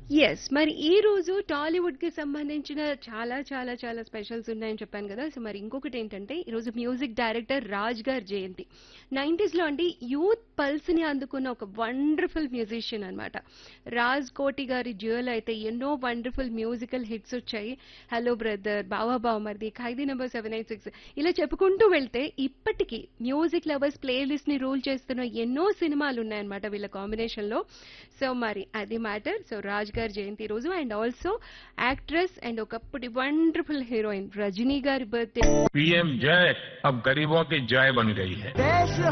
yes మరి ఈ రోజు టాలీవుడ్ కి సంబంధించిన చాలా చాలా చాలా స్పెషల్స్ ఉన్నాయని చెప్పాను కదా సో మరి ఇంకొకటి ఏంటంటే ఈ రోజు మ్యూజిక్ డైరెక్టర్ రాజ్ గారి జయంతి నైంటీస్ లో అంటే యూత్ పల్స్ ని అందుకున్న ఒక వండర్ఫుల్ మ్యూజిషియన్ అన్నమాట రాజ్ కోటి గారి జ్యువెల్ అయితే ఎన్నో వండర్ఫుల్ మ్యూజికల్ హిట్స్ వచ్చాయి hello brother Bava Bavamaridi Khaidi number seven eight six ఇలా చెప్పుకుంటూ వెళ్తే ఇప్పటికీ మ్యూజిక్ లవర్స్ ప్లేలిస్ట్ ని రూల్ చేస్తున్న ఎన్నో సినిమాలు ఉన్నాయన్నమాట వీళ్ళ కాంబినేషన్ లో సో మరి అది మ్యాటర్ సో రాజ్ గారి జయంతి రోజు అండ్ ఆల్సో యాక్ట్రెస్ అండ్ ఒకప్పటి వండర్ఫుల్ హీరోయిన్ రజనీ గారి బర్త్డే पीएम जय अब गरीबों की जय बन गई है देश